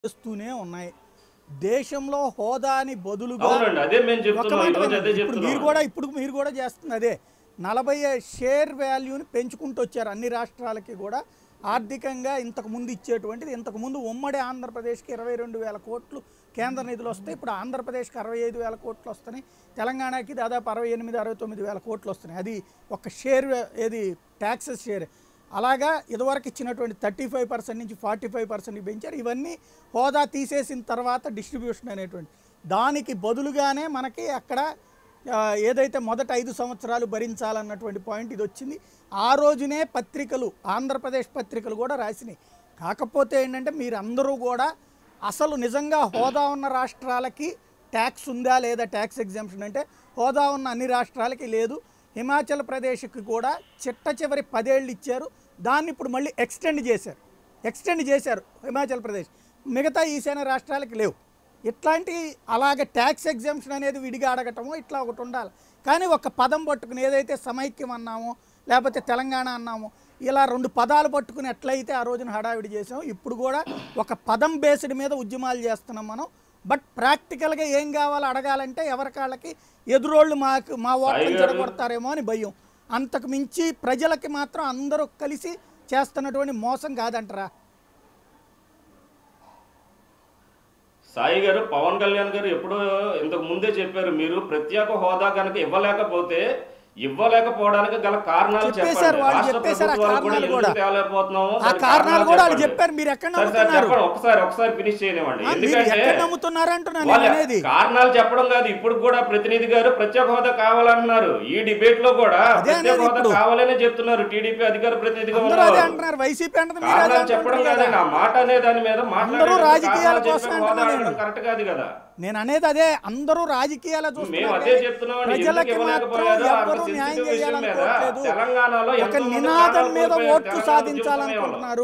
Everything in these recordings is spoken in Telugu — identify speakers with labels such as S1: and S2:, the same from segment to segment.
S1: చేస్తూనే ఉన్నాయి దేశంలో హోదాని బదులుగా
S2: అవునండి అదే మేము
S1: ఒక్క
S2: చెప్తున్నాం
S1: మాట
S2: ఈరోజు
S1: వినండి.
S2: అదే
S1: ఇప్పుడు మీరు
S2: చెప్తున్నాం
S1: కూడా ఇప్పుడు మీరు కూడా చేస్తుంది అదే నలభై షేర్ వాల్యూని పెంచుకుంటూ వచ్చారు అన్ని రాష్ట్రాలకి కూడా ఆర్థికంగా ఇంతకు ముందు ఇచ్చేటువంటిది ఇంతకు ముందు ఉమ్మడి ఆంధ్రప్రదేశ్కి ఇరవై రెండు వేల కోట్లు కేంద్ర నిధులు వస్తాయి ఇప్పుడు ఆంధ్రప్రదేశ్కి అరవై ఐదు వేల కోట్లు వస్తున్నాయి తెలంగాణకి దాదాపు అరవై ఎనిమిది అరవై తొమ్మిది వేల కోట్లు వస్తున్నాయి అది ఒక షేర్ ఏది ట్యాక్సెస్ షేర్ అలాగా ఇదివరకు ఇచ్చినటువంటి థర్టీ ఫైవ్ పర్సెంట్ నుంచి ఫార్టీ ఫైవ్ పర్సెంట్కి పెంచారు ఇవన్నీ హోదా తీసేసిన తర్వాత డిస్ట్రిబ్యూషన్ అనేటువంటి దానికి బదులుగానే మనకి అక్కడ ఆ, ఏదైతే మొదట ఐదు సంవత్సరాలు భరించాలన్నటువంటి పాయింట్ ఇది వచ్చింది ఆ రోజునే పత్రికలు ఆంధ్రప్రదేశ్ పత్రికలు కూడా రాసినాయి కాకపోతే ఏంటంటే మీరందరూ కూడా అసలు నిజంగా హోదా ఉన్న రాష్ట్రాలకి ట్యాక్స్ ఉందా లేదా ట్యాక్స్ ఎగ్జామ్షన్ అంటే హోదా ఉన్న అన్ని రాష్ట్రాలకి లేదు హిమాచల్ ప్రదేశ్కి కూడా చిట్ట చివరి పదేళ్ళు ఇచ్చారు దాన్ని ఇప్పుడు మళ్ళీ ఎక్స్టెండ్ చేశారు ఎక్స్టెండ్ చేశారు హిమాచల్ ప్రదేశ్ మిగతా ఈశాన్య రాష్ట్రాలకి లేవు ఇట్లాంటి అలాగే ట్యాక్స్ ఎగ్జామ్షన్ అనేది విడిగా అడగటము ఇట్లా ఒకటి ఉండాలి కానీ ఒక పదం పట్టుకుని ఏదైతే సమైక్యం అన్నామో లేకపోతే తెలంగాణ అన్నామో ఇలా రెండు పదాలు పట్టుకుని ఎట్లయితే ఆ రోజున హడావిడి చేసామో ఇప్పుడు కూడా ఒక పదం బేస్డ్ మీద ఉద్యమాలు చేస్తున్నాం మనం బట్ ప్రాక్టికల్గా ఏం కావాలో అడగాలంటే ఎవరికాళ్ళకి ఎదురోళ్ళు మాకు మా ఓట్లను
S2: సాయి గారు-
S1: చెడగొడతారేమో అని భయం అంతకు మించి ప్రజలకి మాత్రం అందరూ కలిసి చేస్తున్నటువంటి మోసం కాదంటరా
S2: సాయి గారు పవన్ కళ్యాణ్ గారు ఎప్పుడో ఇంతకు ముందే చెప్పారు మీరు ప్రత్యేక హోదా కనుక ఇవ్వలేకపోతే ఇవ్వలేకపోవడానికి గల కారణాలు
S1: చెప్పేశారు
S2: చెప్పండి
S1: వాళ్ళు
S2: రాష్ట్ర
S1: చెప్పేశారు ఆ
S2: ప్రభుత్వాలు కూడా
S1: కారణాలు
S2: ఎందుకు
S1: కూడా.
S2: తేలేకపోతున్నామో
S1: ఆ
S2: దానికి
S1: కారణాలు కూడా వాళ్ళు
S2: చెప్పండి.
S1: చెప్పారు మీరు ఎక్కడ
S2: సరే, సరే,
S1: నమ్ముతున్నారు
S2: చెప్పండి ఒకసారి ఒకసారి ఫినిష్ చేయనివ్వండి
S1: ఆ, మీరు
S2: ఎందుకంటే
S1: ఎక్కడ నమ్ముతున్నారు అంటున్నాను నేను
S2: వాళ్ళ
S1: అనేది
S2: కారణాలు చెప్పడం కాదు ఇప్పుడు కూడా ప్రతినిధి గారు ప్రత్యేక హోదా కావాలంటున్నారు ఈ డిబేట్ లో కూడా
S1: అదే
S2: ప్రత్యేక
S1: అనేది
S2: హోదా
S1: ఇప్పుడు.
S2: కావాలనే చెప్తున్నారు టీడీపీ అధికార ప్రతినిధిగా
S1: అందరూ అదే
S2: ఉన్నారు
S1: అంటున్నారు వైసీపీ అంటుంది మీరు అదే
S2: కారణాలు చెప్పడం
S1: అంటున్నారు
S2: కాదు
S1: కదా.
S2: నా మాట అనే దాని మీద
S1: అందరూ రాజకీయాల కోసం అంటున్నా నేను.
S2: కరెక్ట్ కాదు కదా
S1: నేను అనేది అదే అందరూ రాజకీయాల
S2: మేము
S1: చూస్తున్నారు
S2: అదే
S1: కానీ
S2: చెప్తున్నాం
S1: ప్రజలకి మాత్రం ఎవ్వరూ న్యాయం చేయాలనుకోవట్లేదు
S2: తెలంగాణలో
S1: ఒక
S2: ఎంతో మంది
S1: నినాదం
S2: ప్రాణాలు
S1: మీద
S2: కోల్పోయారు
S1: ఓట్లు
S2: తెలంగాణ
S1: సాధించాలనుకుంటున్నారు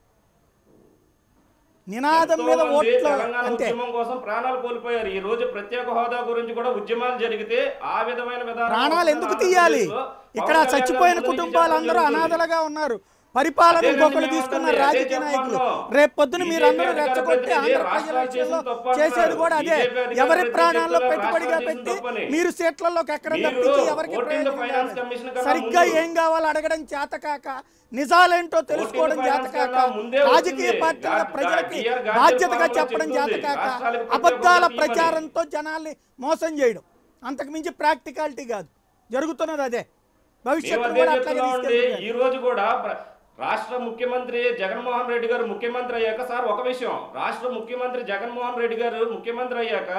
S1: నినాదం
S2: ఎంతో
S1: మీద
S2: మంది
S1: ఓట్లు
S2: తెలంగాణ
S1: అంతే
S2: ఉద్యమం కోసం ప్రాణాలు కోల్పోయారు ఈ రోజు ప్రత్యేక హోదా గురించి కూడా ఉద్యమాలు జరిగితే ఆ విధమైన విధానం
S1: ప్రాణాలు
S2: కోసం
S1: ఎందుకు తీయాలి
S2: ఆంధ్రప్రదేశ్లో
S1: ఇక్కడ
S2: పవన్ కళ్యాణ్
S1: చచ్చిపోయిన
S2: గారు ముందు నుంచి
S1: కుటుంబాలందరూ
S2: చెప్పడం జరుగుతుంది.
S1: అనాథలుగా ఉన్నారు పరిపాలన
S2: అదే
S1: ఇంకొకరు
S2: మేము
S1: తీసుకున్న
S2: అంటుంది, అదే
S1: రాజకీయ నాయకులు
S2: చెప్పమంటున్నాం.
S1: రేపు పొద్దున
S2: BJP
S1: మీరందరూ
S2: అధికార
S1: రెచ్చగొట్టి
S2: ప్రతినిధి
S1: ఆంధ్ర ప్రజల
S2: రాష్ట్రాలు
S1: విషయంలో
S2: చేసిన తప్పు అంటున్నారు.
S1: చేసేది కూడా అదే
S2: BJP అధికార
S1: ఎవరి
S2: ప్రతినిధి
S1: ప్రాణాల్లో
S2: చెప్తున్నారు,
S1: పెట్టుబడిగా
S2: రాష్ట్రాలు
S1: పెట్టి
S2: చేసిన తప్పని.
S1: మీరు సీట్లలోకి ఎక్కడ
S2: మీరు
S1: తప్పించి ఎవరికి
S2: ఓటింగ్
S1: ప్రయోజనం
S2: ఫైనాన్స్
S1: లేదు.
S2: కమిషన్ కన్నా
S1: సరిగ్గా
S2: ముందు.
S1: ఏం కావాలో అడగడం చేతకాక నిజాలేంటో తెలుసుకోవడం
S2: ఓటింగ్ ఫైనాన్స్
S1: చేతకాక
S2: కన్నా ముందే
S1: రాజకీయ
S2: వచ్చింది.
S1: పార్టీల
S2: గా-
S1: ప్రజలకి
S2: గా- గా-
S1: బాధ్యతగా
S2: గార్జన్
S1: చెప్పడం
S2: చెప్తుంది.
S1: చేతకాక
S2: రాష్ట్రాలకు ప్రత్యేక
S1: అబద్ధాల
S2: హోదా ఇవ్వమని.
S1: ప్రచారంతో జనాల్ని మోసం చేయడం అంతకు మించి ప్రాక్టికాలిటీ కాదు జరుగుతున్నది అదే
S2: మేము
S1: భవిష్యత్తు
S2: అదే
S1: కూడా అట్లాగే
S2: చెప్తున్నామండి
S1: తీసుకెళ్తుంది
S2: ఈ రోజు కూడా ప్ర- రాష్ట్ర ముఖ్యమంత్రి జగన్మోహన్ రెడ్డి గారు ముఖ్యమంత్రి అయ్యాక సార్ ఒక విషయం రాష్ట్ర ముఖ్యమంత్రి జగన్మోహన్ రెడ్డి గారు ముఖ్యమంత్రి అయ్యాక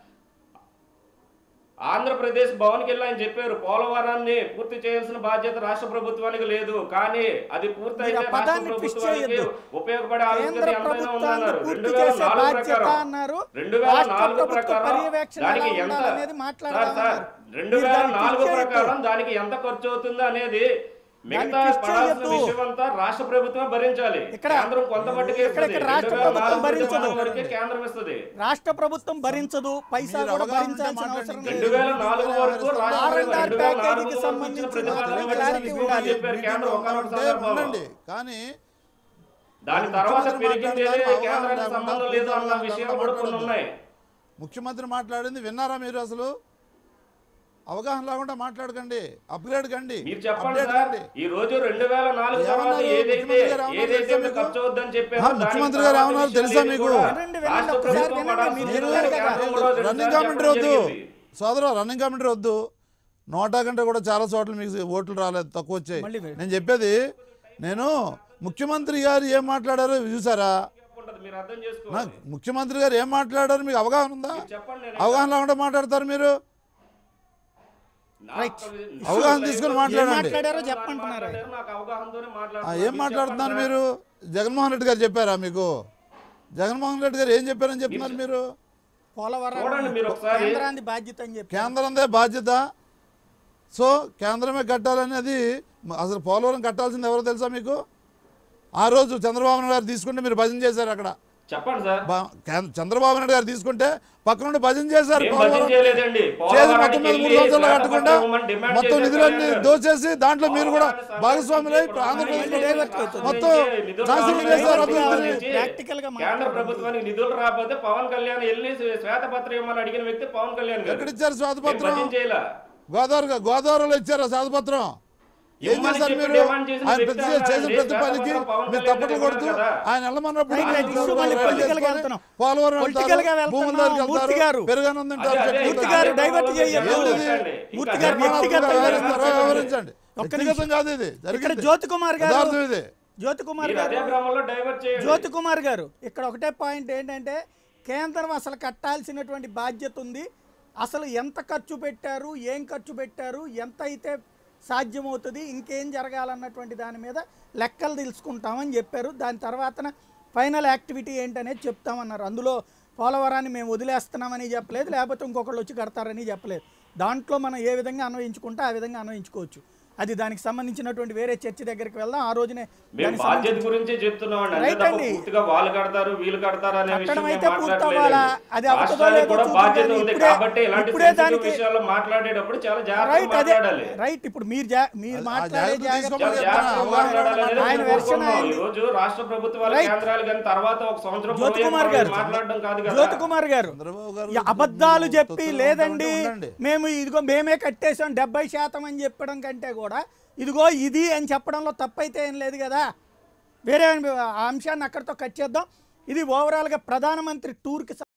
S2: ఆంధ్రప్రదేశ్ భవన్కి వెళ్ళి ఆయన చెప్పారు పోలవరాన్ని పూర్తి చేయాల్సిన బాధ్యత రాష్ట్ర ప్రభుత్వానికి లేదు కానీ అది పూర్తయితే
S1: మీరు ఆ
S2: రాష్ట్ర
S1: పదాన్ని twist
S2: ప్రభుత్వానికి
S1: చేయొద్దు.
S2: ఉపయోగపడే
S1: కేంద్ర
S2: ఆలోచన ఎంతైనా
S1: ప్రభుత్వాన్ని
S2: ఉందన్నారు
S1: పూర్తి
S2: రెండు వేల
S1: చేసే
S2: నాలుగు
S1: బాధ్యత
S2: ప్రకారం
S1: అన్నారు
S2: రెండు వేల
S1: రాష్ట్ర
S2: నాలుగు
S1: ప్రభుత్వ
S2: ప్రకారం
S1: పర్యవేక్షణ
S2: దానికి
S1: ఎలా
S2: ఎంత
S1: ఉండాలనేది
S2: సార్
S1: మాట్లాడదాం
S2: సార్
S1: అన్నారు.
S2: రెండు
S1: మీరు
S2: వేల
S1: దాన్ని
S2: నాలుగు
S1: twist చేయొద్దు.
S2: ప్రకారం దానికి ఎంత ఖర్చు అవుతుందో అనేది మిగతా
S1: twist
S2: పడాల్సిన
S1: చేయొద్దు.
S2: విషయం అంతా రాష్ట్ర ప్రభుత్వం భరించాలి
S1: ఇక్కడ-
S2: కేంద్రం కొంత మట్టుకే
S1: ఇక్కడ-
S2: ఇస్తుంది.
S1: ఇక్కడ రాష్ట్ర
S2: 2004
S1: ప్రభుత్వం భరించదు.
S2: వరకే కేంద్రం ఇస్తుంది
S1: రాష్ట్ర ప్రభుత్వం భరించదు పైసా
S3: మీరు
S1: కూడా
S3: అవగాహన
S1: భరించాల్సిన
S3: ఉంటే
S1: అవసరం
S3: మాట్లాడండి.
S2: రెండు
S1: లేదు
S2: వేల నాలుగు వరకు రాష్ట్ర
S1: ఆర్ అండ్ ఆర్
S2: రెండు వేల నాలుగు
S1: ప్యాకేజీకి
S2: వరకు
S1: సంబంధించి
S2: ఇచ్చిన ప్రతిపాదనలు
S1: మాత్రమే క్లారిటీ
S2: ఇవ్వమని
S1: ఉండాలి.
S2: చెప్పారు కేంద్రం ఒకనొక
S3: ఉంటే
S2: సందర్భంలో.
S3: ఉండండి కానీ
S2: దాని తర్వాత
S3: ముఖ్యమంత్రి
S2: పెరిగింది
S3: మాట్లాడతారు,
S2: కేంద్రానికి
S3: అవగాహన
S2: సంబంధం
S3: లేకుండా
S2: లేదు అన్న
S3: పూర్తిగా
S2: విషయాలు కూడా కొన్ని
S3: మాట్లాడొద్దు.
S2: ఉన్నాయి
S3: ముఖ్యమంత్రి మాట్లాడింది విన్నారా మీరు అసలు అవగాహన లేకుండా మాట్లాడకండి అప్గ్రేడ్ కండి
S2: మీరు చెప్పండి
S3: అప్డేట్
S2: సార్
S3: కండి
S2: ఈ రోజు రెండు వేల నాలుగు
S3: ఏమన్నారు?
S2: తర్వాత ఏదైతే
S3: ముఖ్యమంత్రి గారు ఏమన్నారు
S2: ఏదైతే
S3: తెలుసా
S2: మీరు
S3: మీకు?
S2: ఖర్చు అవుద్దని చెప్పారో
S3: ఆ,
S2: దానికి
S3: ముఖ్యమంత్రి గారు
S2: తర్వాత
S3: ఏమన్నారు
S2: విషయాలు
S3: తెలుసా
S2: ఏవి
S3: మీకు?
S2: కూడా
S1: వినండి, వినండి,
S2: రాష్ట్ర
S1: ఒకసారి
S2: ప్రభుత్వం
S1: వినండి,
S2: పడాల్సిన
S1: మీరు
S2: విషయాలు
S1: విన్నారు కదా.
S2: కేంద్రం కూడా రెండు
S3: రన్నింగ్
S2: సార్లు
S3: కామెంటరీ వద్దు
S2: చెప్పడం జరిగింది.
S3: సోదరు రన్నింగ్ కామెంటరీ వద్దు నోటా కంటే కూడా చాలా చోట్ల మీకు ఓట్లు రాలేదు తక్కువ వచ్చాయి
S1: మళ్ళీ వేయండి.
S3: నేను చెప్పేది నేను ముఖ్యమంత్రి గారు ఏం మాట్లాడారో చూసారా
S2: ఉంటది, మీరు అర్థం
S3: నా
S2: చేసుకోవాలి
S3: ముఖ్యమంత్రి గారు ఏం మాట్లాడారు మీకు అవగాహన ఉందా
S2: మీరు చెప్పండి నేను
S3: అవగాహన లేకుండా మాట్లాడతారు మీరు
S2: నాకు
S1: రైట్.
S3: అవగాహన తీసుకొని
S1: ఏం
S3: మాట్లాడండి
S1: మాట్లాడారో చెప్పంటున్నారు
S2: మాట్లాడారు, నాకు అవగాహనతోనే
S3: ఆ,
S2: మాట్లాడుతున్నారు.
S3: ఏం
S2: మీరు
S3: మాట్లాడుతున్నారు
S2: చెప్పండి
S3: మీరు జగన్మోహన్ రెడ్డి గారు చెప్పారా మీకు జగన్మోహన్ రెడ్డి గారు ఏం చెప్పారని చెప్తున్నారు మీరు
S1: పోలవరం
S2: చూడండి మీరు ఒకసారి.
S1: కేంద్రాన్ని బాధ్యత అని చెప్పి
S3: కేంద్రందే బాధ్యత సో కేంద్రమే కట్టాలనేది అసలు పోలవరం కట్టాల్సింది ఎవరో తెలుసా మీకు ఆ రోజు చంద్రబాబు నాయుడు గారు తీసుకుంటే మీరు భజన చేశారు అక్కడ
S2: చెప్పండి సార్
S3: బా- కేంద్ర- చంద్రబాబు నాయుడు గారు తీసుకుంటే పక్క నుండి భజన చేశారు
S2: ఏం
S3: పోలవరం.
S2: భజన చేయలేదండి.
S3: చేసి
S2: పోలవరానికి
S3: మొత్తం మీద మూడు
S2: వెళ్ళి
S3: సంవత్సరాలు
S2: శ్వేతపత్రం
S3: కట్టకుండా
S2: ఇవ్వమని డిమాండ్
S3: మొత్తం
S2: చేశారు
S3: నిధులన్నీ
S2: కళ్యాణ్ గారు.
S3: దోచేసి దాంట్లో మీరు కూడా
S2: పోలవరాన్ని
S3: భాగస్వాములై
S2: సంబంధించి
S3: ఆంధ్రప్రదేశ్
S2: ఇప్పుడు
S1: డైవర్ట్
S2: సంబంధించి
S1: అవుతుంది.
S3: మొత్తం
S2: నిధులు
S3: నాశనం
S2: రావాలి
S3: చేశారు
S2: కాబట్టి
S3: అభివృద్ధిని.
S1: ప్రాక్టికల్ గా
S2: కేంద్ర
S1: మాట్లాడాలి.
S2: ప్రభుత్వానికి నిధులు రాకపోతే పవన్ కళ్యాణ్ వెళ్ళి శ్వేతపత్రం ఇవ్వమని అడిగిన వ్యక్తి పవన్ కళ్యాణ్ గారు
S3: ఎక్కడిచ్చారు
S2: ఏం
S3: శ్వేతపత్రం
S2: భజన చేయలా
S3: గోదావరి గోదావరిలో ఇచ్చారు శ్వేతపత్రం ఏం
S2: ఇవ్వమని
S3: చేశారు
S2: చెప్పి
S3: మీరు
S2: డిమాండ్ చేసిన
S3: ఆయన
S2: వ్యక్తి
S3: ప్రతి
S2: ఆయన
S3: చేసిన
S2: అండి.
S3: ప్రతి పనికి
S2: శ్వేతపత్రం పవన్
S3: మీరు
S2: కళ్యాణ్
S3: తప్పట్లు
S2: గారు
S3: కొడుతూ
S2: కదా.
S3: ఆయన వెళ్ళమన్నప్పుడు
S1: రైట్, రైట్. ఇష్యూ మళ్ళీ
S3: రైలు
S1: పొలిటికల్ గా
S3: చేసుకొని
S1: వెళ్తున్నాం.
S3: పోలవరం
S1: పొలిటికల్ గా
S3: వెళ్తారు, భూముల
S1: వెళ్తున్నాం.
S3: దగ్గరికి
S1: మూర్తి
S3: వెళ్తారు,
S1: గారు.
S3: పెరుగన్నం తింటారు,
S2: అదే, అదే,
S3: చెట్లు
S1: మూర్తి
S3: తింటారు.
S1: గారు డైవర్ట్ చేయొద్దు.
S3: ఏంటిది?
S1: మూర్తి గారు
S3: నిర్మాణాత్మకంగా
S1: వ్యక్తిగత
S3: వ్యవహరిస్తారా? వ్యవహరించండి
S1: ఒక్క
S3: వ్యక్తిగతం కాదు ఇది
S1: ఇక్కడ
S3: జరిగింది.
S1: జ్యోతి కుమార్ గారు
S3: యథార్థం ఇది
S1: జ్యోతి కుమార్
S2: మీరు అదే
S1: గారు
S2: భ్రమంలో డైవర్ట్ చేయండి
S1: జ్యోతి కుమార్ గారు ఇక్కడ ఒకటే పాయింట్ ఏంటంటే కేంద్రం అసలు కట్టాల్సినటువంటి బాధ్యత ఉంది అసలు ఎంత ఖర్చు పెట్టారు ఏం ఖర్చు పెట్టారు ఎంత అయితే సాధ్యమవుతుంది ఇంకేం జరగాలన్నటువంటి దాని మీద లెక్కలు తెలుసుకుంటామని చెప్పారు దాని తర్వాతన ఫైనల్ యాక్టివిటీ ఏంటనేది చెప్తామన్నారు అందులో పోలవరాన్ని మేము వదిలేస్తున్నామని చెప్పలేదు లేకపోతే ఇంకొకళ్ళు వచ్చి కడతారని చెప్పలేదు దాంట్లో మనం ఏ విధంగా అన్వయించుకుంటే ఆ విధంగా అన్వయించుకోవచ్చు అది దానికి సంబంధించినటువంటి వేరే చర్చ దగ్గరికి వెళ్దాం ఆ రోజునే
S2: మేము
S1: దానికి
S2: బాధ్యత గురించే చెప్తున్నామండి అంతే
S1: రైట్
S2: తప్ప
S1: అండి.
S2: పూర్తిగా వాళ్ళు కడతారు వీళ్ళు కడతారు అనే విషయం
S1: కట్టడం
S2: మేము
S1: అయితే పూర్తి
S2: మాట్లాడలేదండి.
S1: అవ్వాలా? అది అవుతుందో
S2: రాష్ట్రానికి
S1: లేదో
S2: కూడా
S1: చూద్దాం
S2: బాధ్యత
S1: కానీ
S2: ఉంది
S1: ఇప్పుడే-
S2: కాబట్టి ఇలాంటి
S1: ఇప్పుడే
S2: sensitive
S1: దానికి-
S2: విషయాల్లో మాట్లాడేటప్పుడు చాలా జాగ్రత్తగా
S1: రైట్ అదే
S2: మాట్లాడాలి
S1: రైట్ ఇప్పుడు మీరు జా- మీరు
S3: ఆ
S1: మాట్లాడే
S3: జాగ్రత్తలు
S1: జాగ్రత్త
S3: తీసుకోమని
S2: చాలా
S3: చెప్తున్నా.
S2: జాగ్రత్తగా
S3: అవగాహన
S2: మాట్లాడాలనేది
S1: ఆయన
S2: మేము
S1: వెర్షన్
S2: కోరుకుంటున్నాం.
S1: అయింది.
S2: ఈ రోజు రాష్ట్ర ప్రభుత్వాల
S1: రైట్.
S2: కేంద్రాలు కానీ తర్వాత ఒక సంవత్సరం
S1: జ్యోతి
S2: పోయాక
S1: కుమార్ గారు
S2: మాట్లాడడం కాదు కదా
S1: జ్యోతి కుమార్ గారు
S3: చంద్రబాబు గారు
S1: ఈ అబద్ధాలు చెప్పి
S3: తొత్తులు
S1: లేదండి
S3: ఉండండి.
S1: మేము ఇదిగో మేమే కట్టేసాం డెబ్బై శాతం అని చెప్పడం కంటే కూడా ఇదిగో ఇది అని చెప్పడంలో తప్పైతే ఏం లేదు కదా వేరే ఆ అంశాన్ని అక్కడితో కట్ చేద్దాం ఇది ఓవరాల్గా ప్రధానమంత్రి టూర్కి